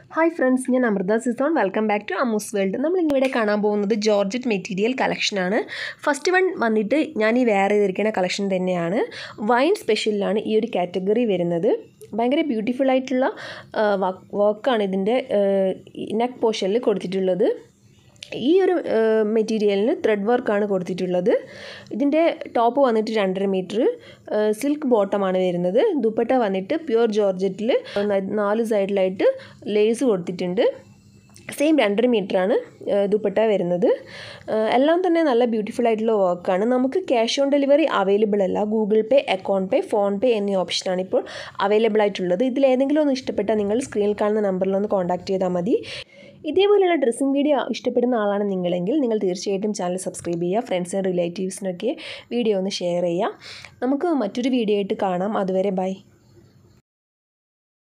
hi friends ഞാൻ അമൃത സിസോൺ welcome back to Ammu's world നമ്മൾ ഇന്നിവിടെ കാണാൻ പോകുന്നത് ജോർജറ്റ് മെറ്റീരിയൽ കളക്ഷനാണ് ഫസ്റ്റ് വൺ വന്നിട്ട് ഞാൻ ഈ വെയർ ചെയ്തിരിക്കുന്ന കളക്ഷൻ തന്നെയാണ് വൈൻ സ്പെഷ്യലിലാണ് ഈ ഒരു കാറ്റഗറി വരുന്നത് ഭയങ്കര ബ്യൂട്ടിഫുൾ ആയിട്ടുള്ള വർക്കാണ് ഇതിൻ്റെ നെക്ക് പോർഷനിൽ കൊടുത്തിട്ടുള്ളത് ഈ ഒരു മെറ്റീരിയലിന് ത്രെഡ് വർക്കാണ് കൊടുത്തിട്ടുള്ളത് ഇതിൻ്റെ ടോപ്പ് വന്നിട്ട് രണ്ടര മീറ്റർ സിൽക്ക് ബോട്ടമാണ് വരുന്നത് ദുപ്പട്ട വന്നിട്ട് പ്യുവർ ജോർജറ്റിൽ നാല് സൈഡിലായിട്ട് ലേസ് കൊടുത്തിട്ടുണ്ട് സെയിം രണ്ടര മീറ്ററാണ് ദുപ്പട്ട വരുന്നത് എല്ലാം തന്നെ നല്ല ബ്യൂട്ടിഫുൾ ആയിട്ടുള്ള വർക്കാണ് നമുക്ക് ക്യാഷ് ഓൺ ഡെലിവറി അവൈലബിൾ അല്ല Google pay account pay phone pay എന്നീ ഓപ്ഷനാണ് ഇപ്പോൾ അവൈലബിൾ ആയിട്ടുള്ളത് ഇതിൽ ഏതെങ്കിലും ഒന്ന് ഇഷ്ടപ്പെട്ടാൽ നിങ്ങൾ സ്ക്രീനിൽ കാണുന്ന നമ്പറിൽ ഒന്ന് കോൺടാക്ട് ചെയ്താൽ മതി ഇതേപോലെയുള്ള ഡ്രസ്സിംഗ് വീഡിയോ ഇഷ്ടപ്പെടുന്ന ആളാണ് നിങ്ങളെങ്കിൽ നിങ്ങൾ തീർച്ചയായിട്ടും ചാനൽ സബ്സ്ക്രൈബ് ചെയ്യുക ഫ്രണ്ട്സിനും റിലേറ്റീവ്സിനൊക്കെ വീഡിയോ ഒന്ന് ഷെയർ ചെയ്യുക നമുക്ക് മറ്റൊരു വീഡിയോ ആയിട്ട് കാണാം അതുവരെ ബൈ